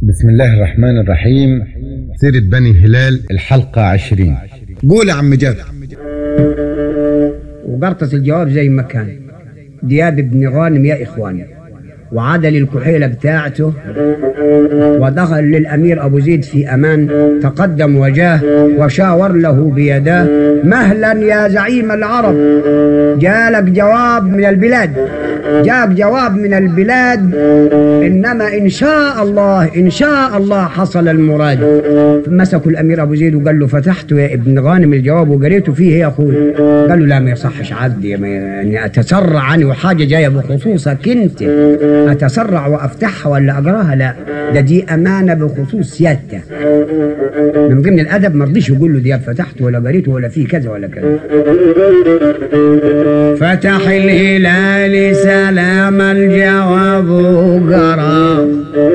بسم الله الرحمن الرحيم سيرة بني هلال الحلقة عشرين قول يا عم جابر وقرطس الجواب زي ما كان دياب بن غانم يا إخواني وعدل الكحيلة بتاعته ودخل للأمير أبو زيد في أمان تقدم وجاه وشاور له بيداه مهلا يا زعيم العرب جالك جواب من البلاد جاك جواب من البلاد إنما إن شاء الله إن شاء الله حصل المراد مسكوا الأمير أبو زيد وقال له فتحته يا ابن غانم الجواب وقريته فيه يا أخوي قال له لا ما يصحش عبدي ما يعني أتسرع عني وحاجة جاية بخصوصك أنت أتسرع وأفتحها ولا أقراها لا ده دي أمانة بخصوص سيادتك من ضمن الأدب ما رضيش يقول له دي فتحته ولا قريته ولا فيه كذا ولا كذا فتح الهلال سلام الجواب وقرا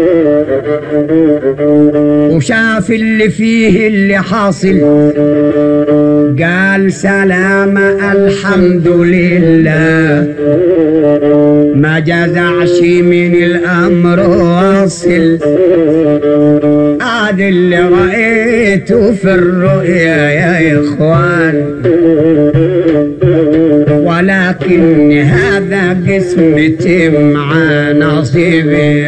وشاف اللي فيه اللي حاصل قال سلام الحمد لله ما جزعش من الامر واصل عاد اللي رأيته في الرؤيا يا اخوان ولكن هذا قسمتي مع نصيبي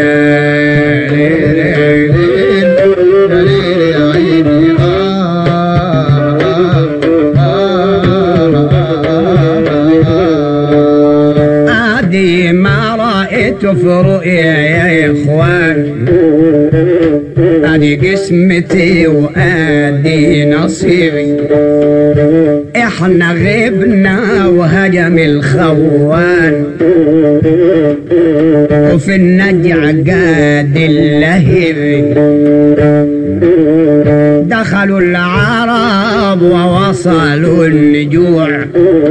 عادي ما رأيته في رؤيا يا إخوان ادي قسمتي وادي نصيبي احنا غبنا وهجم الخوان وفي النجع قاد اللهب دخلوا العرب ووصلوا النجوع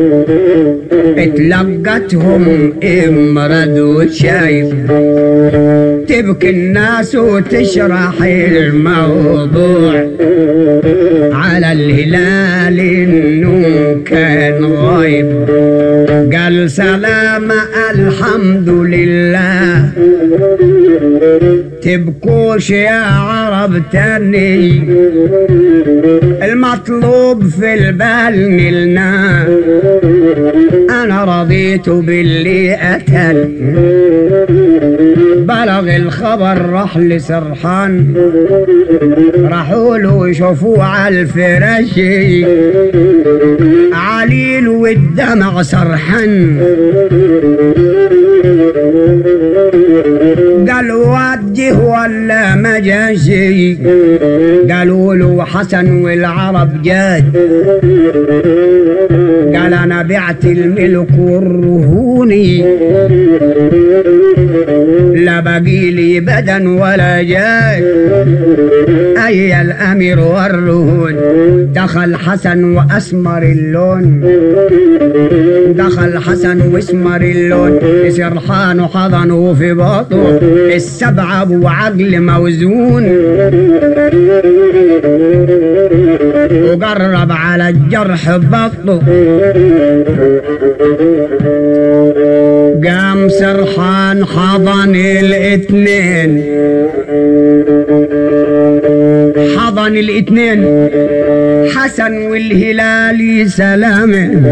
اتلقتهم امرد وشايب تبكي الناس وتشرح الموضوع على الهلال انه كان غايب قال سلام الحمد لله تبكوش يا عرب تاني المطلوب في البال نلنا انا رضيت باللي اتل بلغ الخبر راح لسرحان راحوا له يشوفوه على الفراش عليل والدمع سرحان قالوا وجه ولا ما جاشي قالوا له حسن والعرب جاد قال انا بعت الملك والرهوني لا بقي لي بدن ولا جاي اي الامير والرهون دخل حسن واسمر اللون دخل حسن واسمر اللون سرحان وحضنه في بطنه السبعة ابو عقل موزون وقرب على الجرح ببطنه قام سرحان حضن الاثنين حضن الاثنين حسن والهلالي سلامه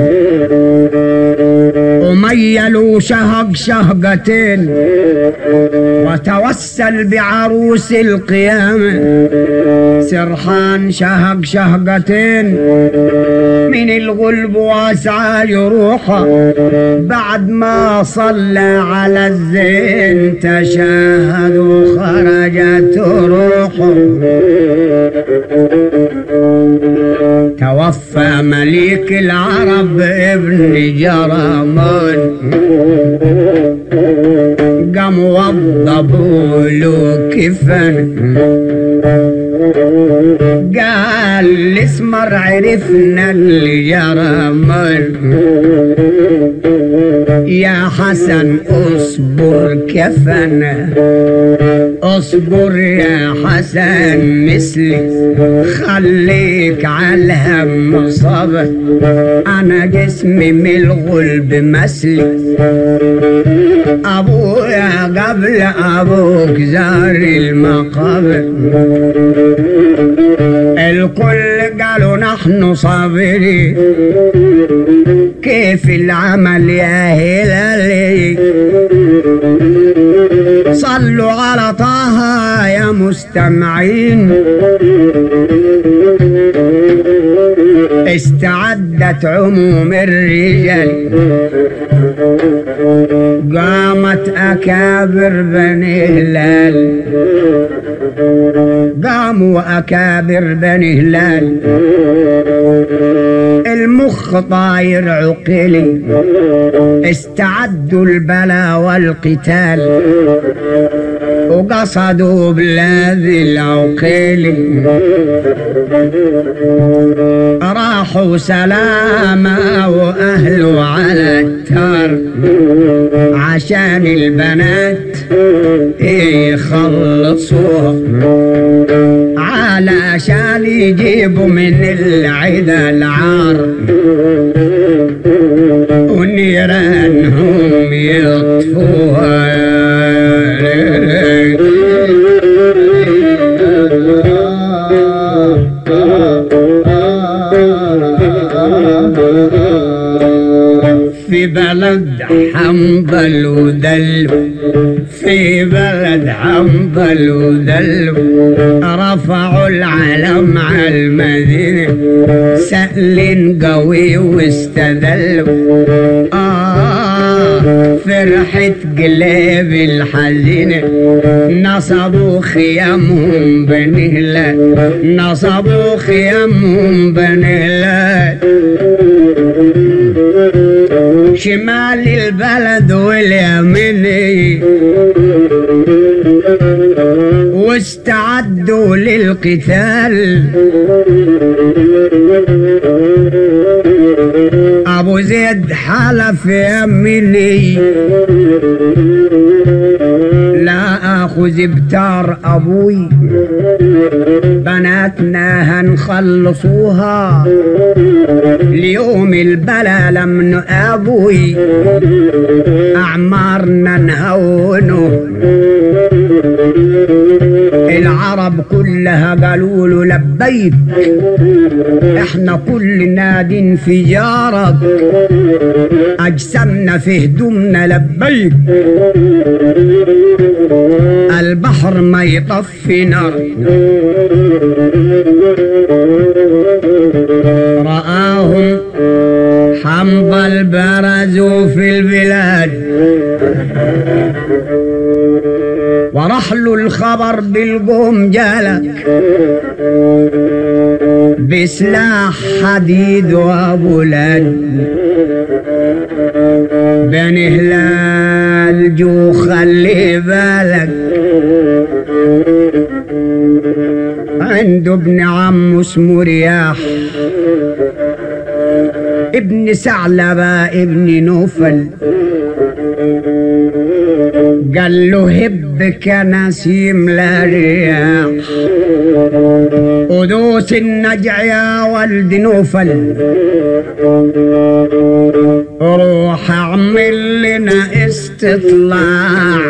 وميلوا شهق شهقتين وتوسل بعروس القيامة سرحان شهق شهقتين من الغلب واسعى لروحه بعد ما صلى على الزين تشهد وخرجت روحه توفى مليك العرب ابن جرمان قام وضبوا له كفن قال الاسمر عرفنا الجرمان يا حسن اصبر كفن اصبر يا حسن مثلي خليك على الهم صبر انا جسمي من الغلب مسلي ابويا قبل ابوك زار المقابر الكل قالوا نحن صابرين كيف العمل يا هلالي صلوا على طه يا مستمعين استعدت عموم الرجال قامت أكابر بني هلال قاموا أكابر بني هلال المخ طاير عقلي استعدوا البلا والقتال وقصدوا بلاد العقيل راحوا سلامة وأهله على التار عشان البنات يخلصوها علشان يجيبوا من العدا العار ونيرانهم يطفوها في بلد حنظل ودلو في بلد حنظل ودلو رفعوا العلم على المدينة سأل قوي واستدلوا آه فرحة قلب الحزينة نصبوا خيامهم بنهلة نصبوا خيامهم بنهلة شمال البلد واليمين واستعدوا للقتال ابو زيد حلف يميني لا اخذ بتار ابوي بناتنا هنخلصوها اليوم البلا لم ابوي اعمارنا نهونه العرب كلها قالوا له لبيك احنا كل ناد في جارك اجسامنا في هدومنا لبيك البحر ما يطفي نار رآهم حنظل برزوا في البلاد ورحل الخبر بالقوم جالك بسلاح حديد وابولاد بني هلال جو خلي بالك عنده ابن عم اسمه رياح ابن ثعلبة ابن نوفل قال له هبك نسيم لا رياح ودوس النجع يا ولد نوفل روح اعمل لنا استطلاع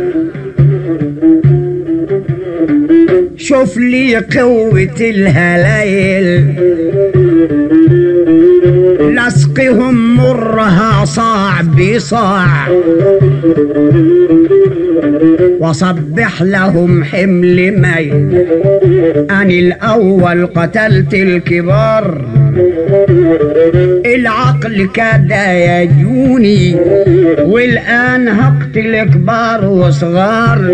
شوف لي قوة الهلايل لسقهم مرها صاع بصاع وصبح لهم حمل مي أنا الأول قتلت الكبار العقل كاد يجوني والآن هقتل كبار وصغار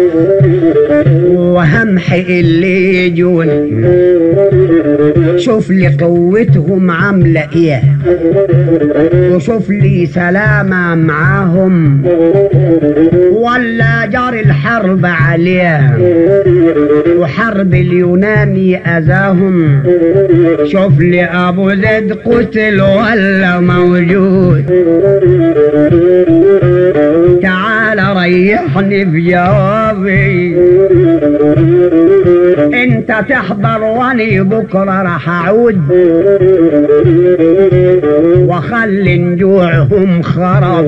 وهمحي اللي يجوني شوف لي قوتهم عاملة ايه وشوف لي سلامة معاهم ولا جار الحرب عليهم وحرب اليوناني أذاهم شوف لي أبو زيد قتل ولا موجود تعال ريحني في جوابي انت تحضر واني بكره راح اعود وخلي نجوعهم خرب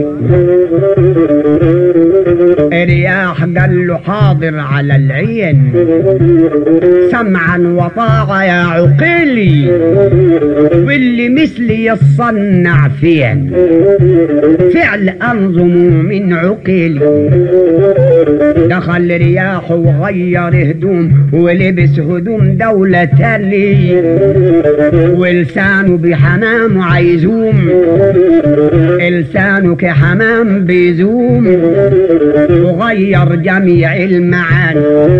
رياح قال له حاضر على العين سمعا وطاعة يا عقيلي واللي مثلي يصنع فين فعل أنظم من عقيلي دخل رياح وغير هدوم ولبس هدوم دولة تاني ولسانه بحمام عايزوم لسانه كحمام بيزوم وغير جميع المعاني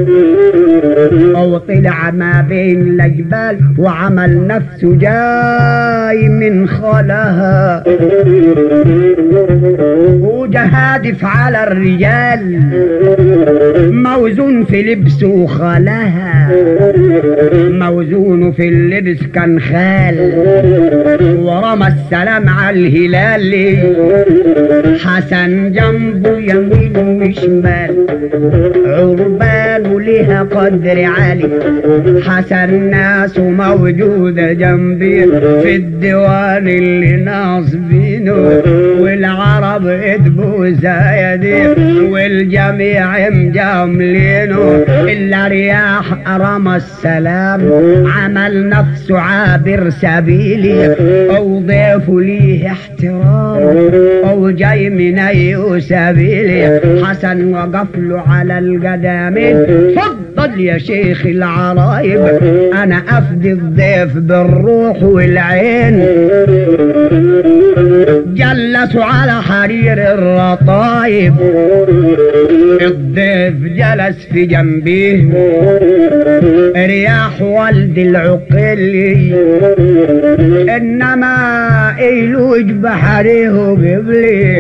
وطلع ما بين الجبال وعمل نفسه جاي من خلها وجهادف على الرجال موزون في لبسه خلها موزون في اللبس كان خال ورمى السلام على الهلال حسن جنبه يمين وشمال عربان لها قدر عالي حسن ناس موجودة جنبي في الديوان اللي ناصبينه والعرب ادبوا زايدين والجميع مجاملينه إلا رياح رمى السلام عمل نفسه عابر سبيلي أو ضيف ليه احترام أو جاي من أي سبيلي حسن وقف له على القدامين تفضل يا شيخ العرايب أنا أفدي الضيف بالروح والعين جلسوا على حرير الرطايب الضيف جلس في جنبيه رياح والد العقلي انما ايلوج بحريه قبلي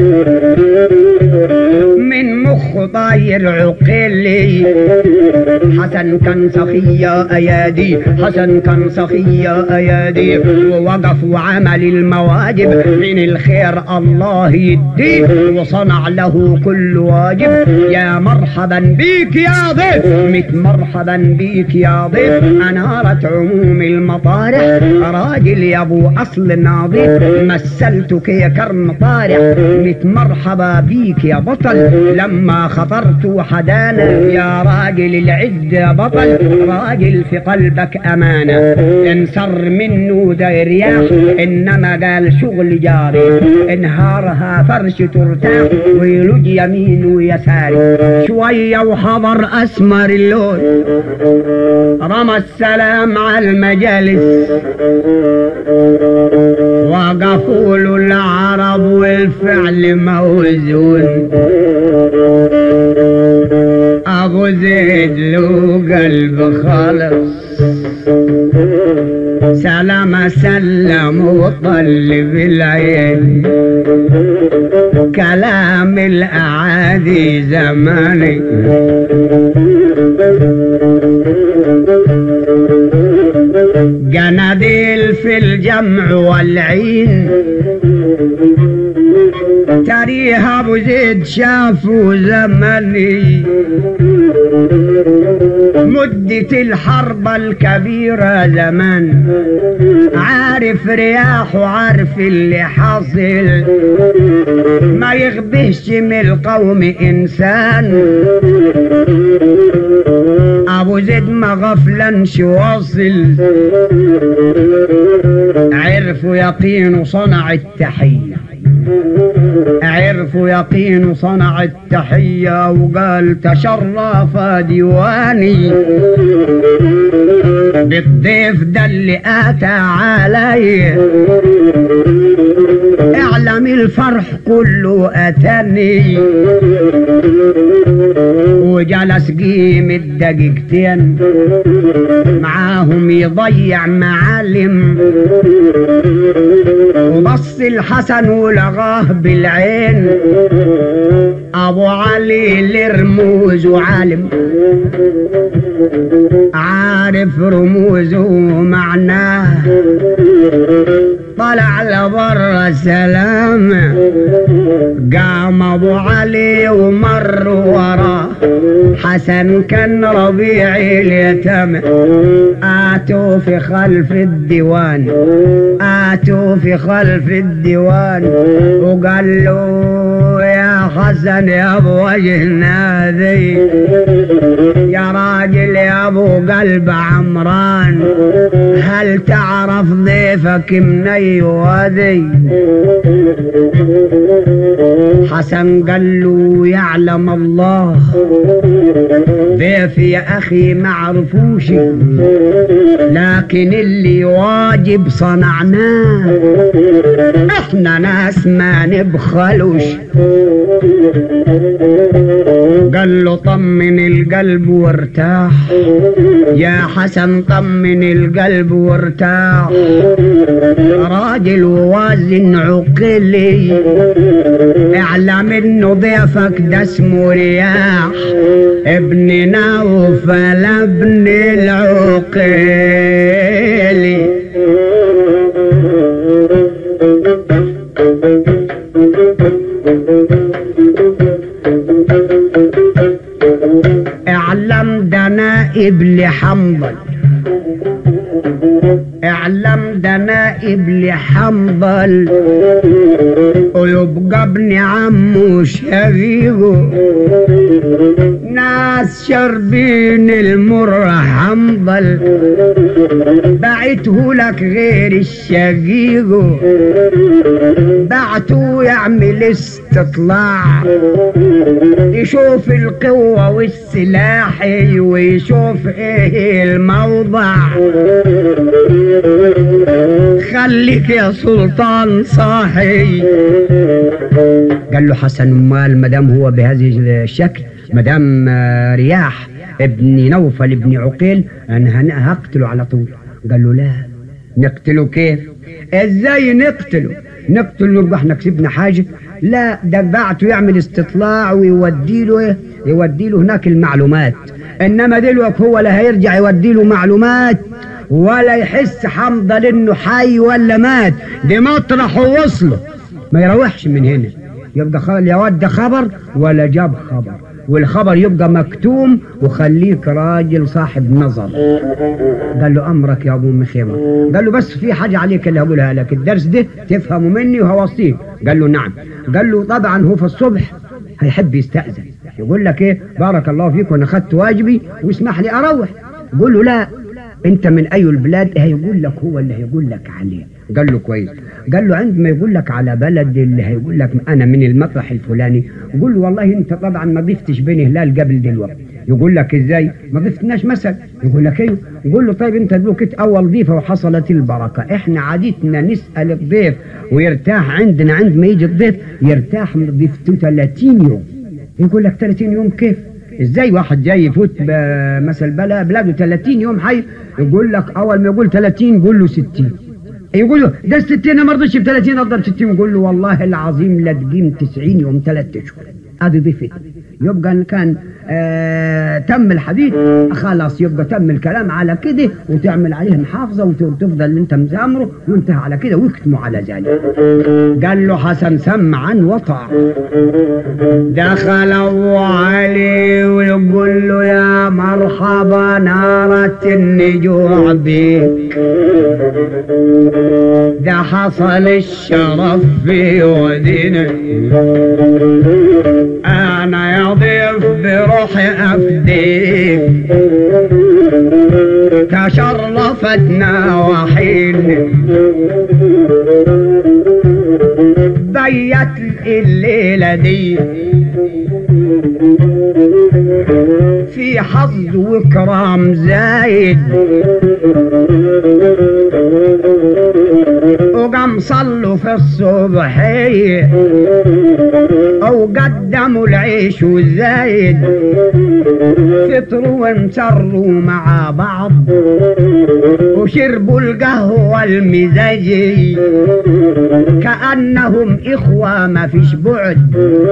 من مخ طاير عقلي حسن كان سخي يا ايادي حسن كان سخي يا ايادي ووقف وعمل المواجب من الخير الله يديه وصنع له كل واجب يا مرحبا بيك يا ضيف مت مرحبا بيك يا ضيف انارت عموم المطارح راجل يا ابو اصل ناضيف مثلتك يا كرم طارح مت مرحبا بيك يا بطل لما خطرت وحدانا يا راجل العز يا بطل راجل في قلبك امانه انصر منه ده رياح انما قال شغل جاري انهارها فرش ترتاح ويلج يمين ويساري شوية وحضر أسمر اللون رمى السلام على المجالس وقفوا له العرب والفعل موزون أبو زيد له قلب خالص سلام سلم وطلب العين كلام الأعادي زماني جناديل في الجمع والعين تاريخ ابو زيد شافوا زمني مدة الحرب الكبيرة زمان عارف رياح وعارف اللي حاصل ما يغبهش من القوم انسان ابو زيد ما غفلنش واصل عرفوا يقين صنع التحيه عرفوا يقين صنع التحية وقال تشرف ديواني بالضيف ده اللي اتى علي اعلم الفرح كله اتاني وجلس قيم الدقيقتين معاهم يضيع معالم وبص الحسن ولغاه بالعين ابو علي لرموز وعالم عارف رموزه ومعناه طلع لبر السلام قام ابو علي ومر وراه حسن كان ربيع اليتامى اتوا في خلف الديوان اتوا في خلف الديوان وقال له يا حسن يا ابو وجهنا ذي يا راجل يا ابو قلب عمران هل تعرف ضيفك مني وذي حسن قال له يعلم الله ضيف يا اخي معرفوش لكن اللي واجب صنعناه احنا ناس ما نبخلوش قال له طمن القلب وارتاح يا حسن طمن القلب وارتاح راجل ووازن عقلي اعلم انه ضيفك ده اسمه رياح ابن نوفل ابن العقيلي اعلم ده نائب لحنظل اعلم ده نائب لحنظل ويبقى ابن عمه شقيقه ناس شربين المر حنظل بعته لك غير الشقيقه بعته يعمل استطلاع يشوف القوة والسلاح ويشوف ايه الموضع خليك يا سلطان صاحي قال له حسن امال مدام هو بهذه الشكل مدام آه، رياح ابن نوفل ابن عقيل انا هن- هقتله على طول قال له لا نقتله كيف ازاي نقتله نقتله يبقى احنا كسبنا حاجه لا ده بعته يعمل استطلاع ويودي له ايه يودي له هناك المعلومات انما دلوقتي هو لا هيرجع يودي له معلومات ولا يحس حمضل انه حي ولا مات دي مطرح ووصله ما يروحش من هنا يبقى خ- لا ود خبر ولا جاب خبر والخبر يبقى مكتوم وخليك راجل صاحب نظر قال له امرك يا ابو مخيمه قال له بس في حاجه عليك اللي هقولها لك الدرس ده تفهمه مني وهوصيك قال له نعم قال له طبعا هو في الصبح هيحب يستأذن يقول لك ايه بارك الله فيك وانا خدت واجبي واسمح لي اروح قول له لا انت من اي البلاد هيقول لك هو اللي هيقول لك عليه قال له كويس قال له عندما يقول لك على بلد اللي هيقول لك انا من المطرح الفلاني قول له والله انت طبعا ما ضفتش بين هلال قبل دلوقتي يقول لك ازاي ما ضفتناش مثل يقول لك ايوه يقول له طيب انت دلوقتي اول ضيفه وحصلت البركه احنا عادتنا نسال الضيف ويرتاح عندنا عندما يجي الضيف يرتاح من ضيفته 30 يوم يقول لك 30 يوم كيف ازاي واحد جاي يفوت ب- مثل بلا بلاده 30 يوم حي يقول لك اول ما يقول 30 قول له 60 يقول له ده ال 60 انا ما رضيتش ب 30 اقدر 60 يقول له والله العظيم لا تقيم 90 يوم ثلاث اشهر ادي ضيفتي يبقى ان كان آه تم الحديث خلاص يبقى تم الكلام على كده وتعمل عليه محافظه وت- وتفضل انت مزامره وانتهى على كده ويختموا على ذلك قال له حسن سمعا وطاع دخل ابو علي ويقول له يا مرحبا نارة النجوع بك ده حصل الشرف في ودينا انا يا ضيف بروحي افديك تشرفتنا وحين بيت الليلة دي في حظ وكرام زايد وقام صلوا في الصبحية أو قدموا العيش والزايد فطروا وانسروا مع بعض وشربوا القهوة المزاجي كأنهم إخوة ما فيش بعد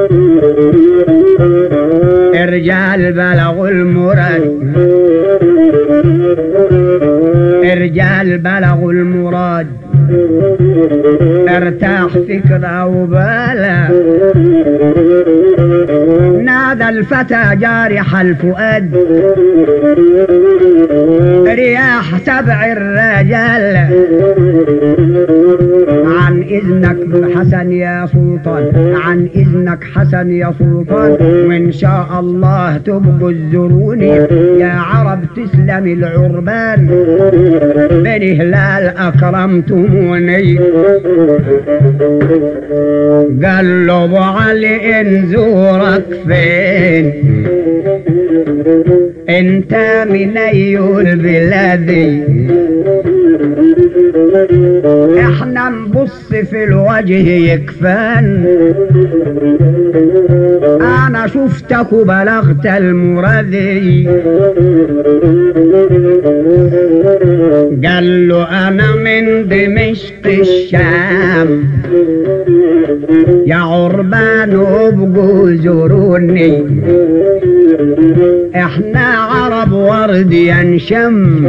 الرجال بلغوا المراد الرجال بلغوا المراد ارتاح فكرة وبالا نادى الفتى جارح الفؤاد رياح سبع الرجال عن إذنك حسن يا سلطان عن إذنك حسن يا سلطان وإن شاء الله تبقوا الزروني يا عرب تسلم العربان بني هلال أكرمتموني قال له أبو علي انزورك فين انت من اي البلاد احنا نبص في الوجه يكفان انا شفتك وبلغت المرادي قال له انا من دمشق الشام يا عربان ابقوا زوروني احنا عرب ورد ينشم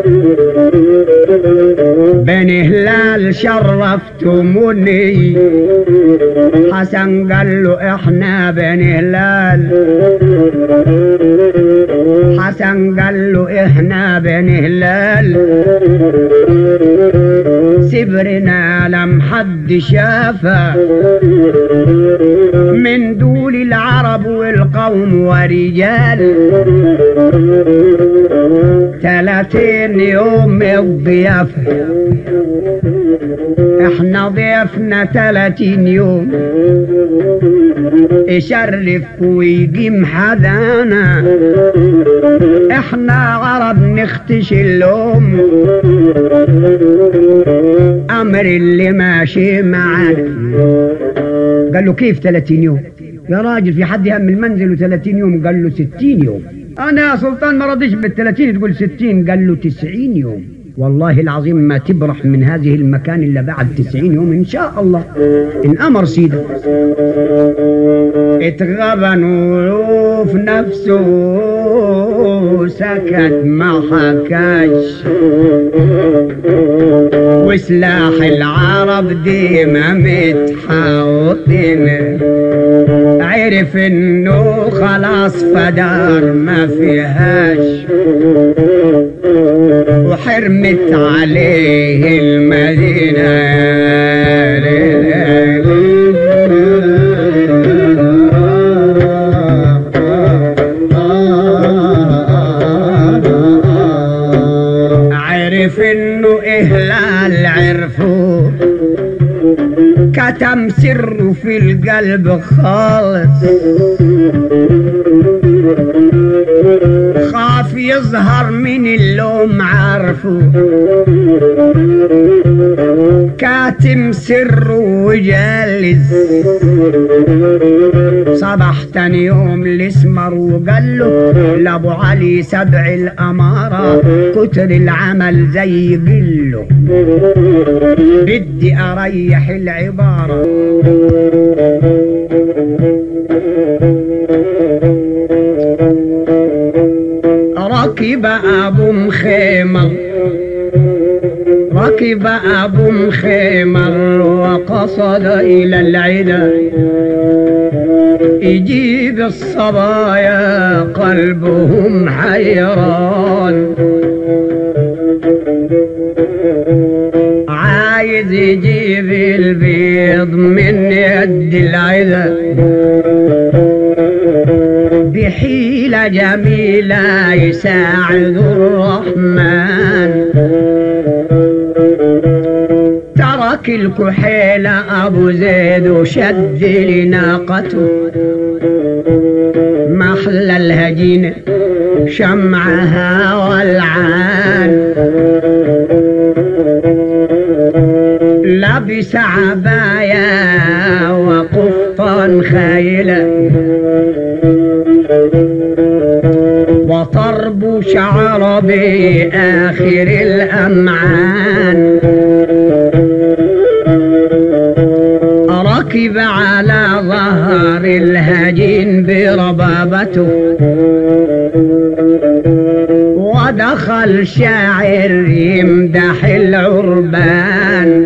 بني هلال شرفتموني حسن قال له احنا بني هلال حسن قال له احنا بني هلال سبرنا لم حد شافه من دول العرب والقوم ورجال ثلاثين يوم الضيافة احنا ضيفنا ثلاثين يوم يشرف ويقيم حدانا احنا عرب نختش اللوم امر اللي ماشي معانا قال له كيف 30 يوم يا راجل في حد يهم المنزل و30 يوم قال له 60 يوم انا يا سلطان ما رضيش بال30 تقول 60 قال له 90 يوم والله العظيم ما تبرح من هذه المكان الا بعد 90 يوم ان شاء الله ان امر سيدك اتغبن وفي نفسه سكت ما حكاش وسلاح العرب ديما متحوطين عرف انه خلاص فدار ما فيهاش وحرمت عليه المدينة عرف انه اهلال عرفوا كتم سره في القلب خالص خاف يظهر من اللوم عارفه كاتم سره وجالس صبح تاني يوم الاسمر وقال له لابو علي سبع الاماره كتر العمل زي قله بدي اريح العباره ركب ابو مخيمر ركب ابو مخيمر وقصد الى العدا يجيب الصبايا قلبهم حيران عايز يجيب البيض من يد العدا بحيلة جميلة يساعد الرحمن ترك الكحيلة أبو زيد وشد لناقته محلى الهجينة شمعها والعان لبس عبايا وقفطان خيلا وطرب شعر بآخر الأمعان ركب على ظهر الهجين بربابته ودخل شاعر يمدح العربان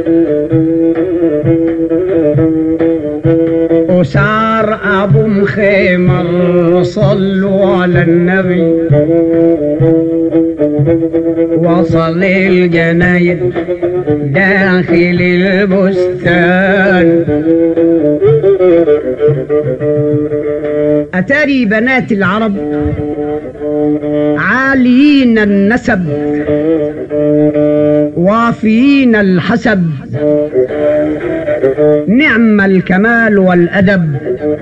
وصار ابو مخيمر صلوا على النبي وصل الجناين داخل البستان أتاري بنات العرب عاليين النسب وافيين الحسب نعم الكمال والأدب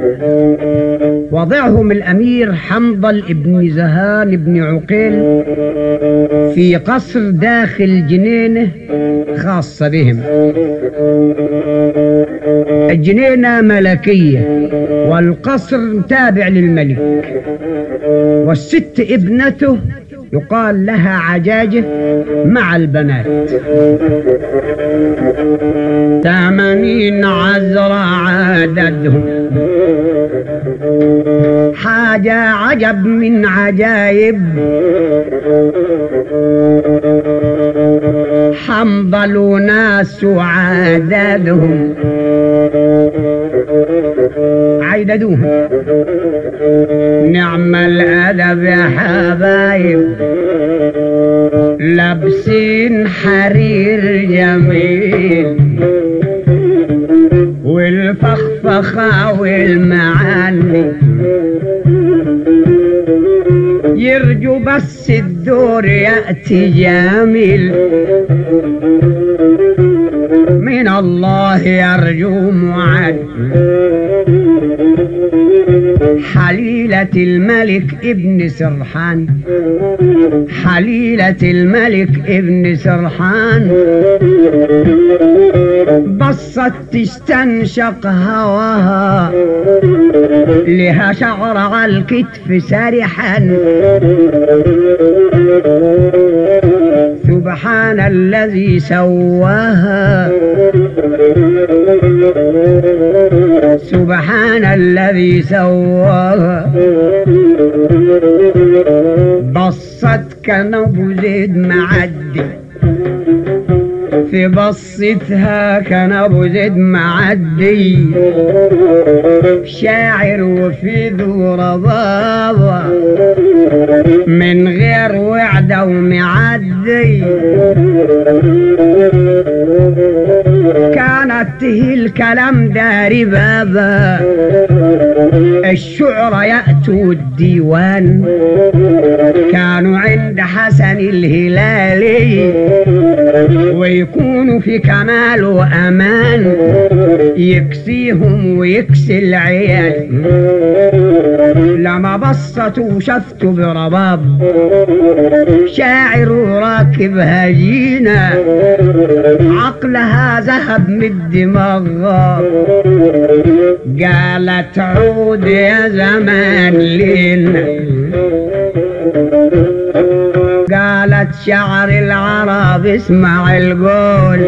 وضعهم الأمير حنظل ابن زهان بن عقيل في قصر داخل جنينه خاصة بهم الجنينة ملكية والقصر تابع للملك والست ابنته يقال لها عجاجة مع البنات ثمانين عذراء عددهم حاجة عجب من عجايب حنظل ناس عددهم عددوهم نعم الأدب يا حبايب لابسين حرير جميل والفخفخة والمعاني يرجو بس الدور يأتي جميل من الله يرجو معد حليلة الملك ابن سرحان حليلة الملك ابن سرحان بصت تستنشق هواها لها شعر على الكتف سارحا سبحان الذي سواها سبحان الذي سواها بصت كنبو زيد معدي في بصتها كان ابو زيد معدي شاعر وفي ذو ربابة من غير وعدة ومعدي كانت هي الكلام داري بابا الشعر يأتوا الديوان كانوا عند حسن الهلالي ويكونوا في كمال وأمان يكسيهم ويكسي العيال لما بصتوا وشفتوا برباب شاعر وراكب هجينة عقلها ذهب من الدماغ قالت عود يا زمان لينا قالت شعر العرب اسمع القول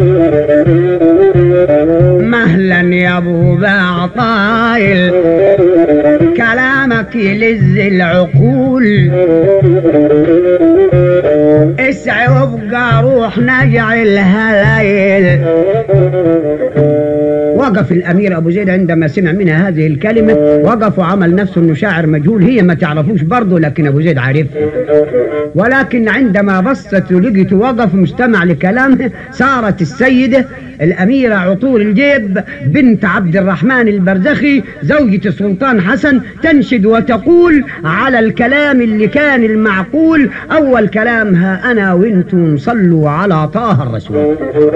مهلا يا ابو بعطايل كلامك يلز العقول اسعى وابقى روح نجعل هلايل وقف الامير ابو زيد عندما سمع منها هذه الكلمه وقف وعمل نفسه انه شاعر مجهول هي ما تعرفوش برضه لكن ابو زيد عارف ولكن عندما بصت ولقيته وقف مستمع لكلامه صارت السيده الاميره عطور الجيب بنت عبد الرحمن البرزخي زوجة السلطان حسن تنشد وتقول على الكلام اللي كان المعقول اول كلامها انا وانتم صلوا على طه الرسول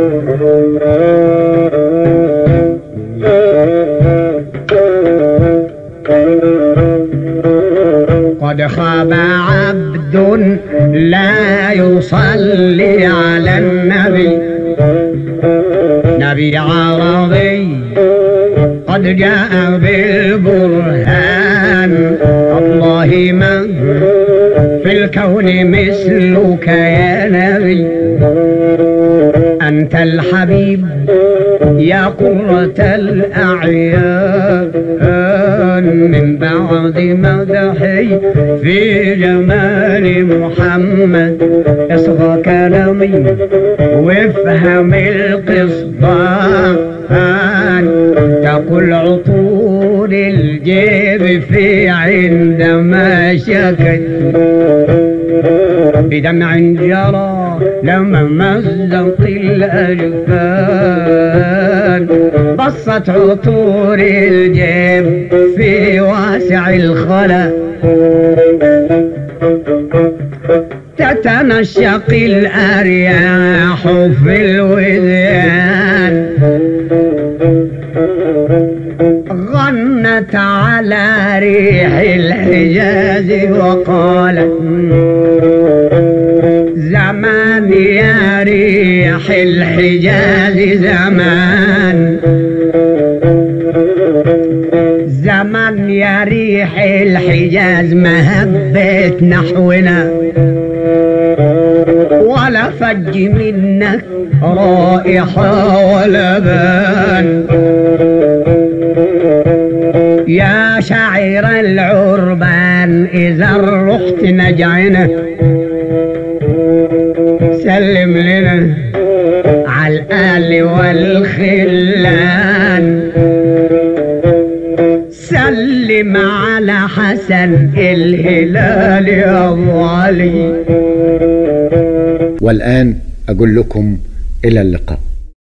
قد خاب عبد لا يصلي على النبي نبي عربي قد جاء بالبرهان الله ما في الكون مثلك يا نبي أنت الحبيب يا قرة الأعيان من بعد مدحي في جمال محمد اصغى كلامي وافهم القصدان تقول عطور الجيب في عندما شكت بدمع جرى لما مزق الأجفان بصت عطور الجيب في واسع الخلا تتنشق الأرياح في الوديان غنت على ريح الحجاز وقالت زمان يا ريح الحجاز زمان زمان يا ريح الحجاز ما هبت نحونا ولا فج منك رائحة ولا بان يا شاعر العربان إذا رحت نجعنا سلم لنا على الآل والخلان سلم على حسن الهلال يا أبو علي والآن أقول لكم إلى اللقاء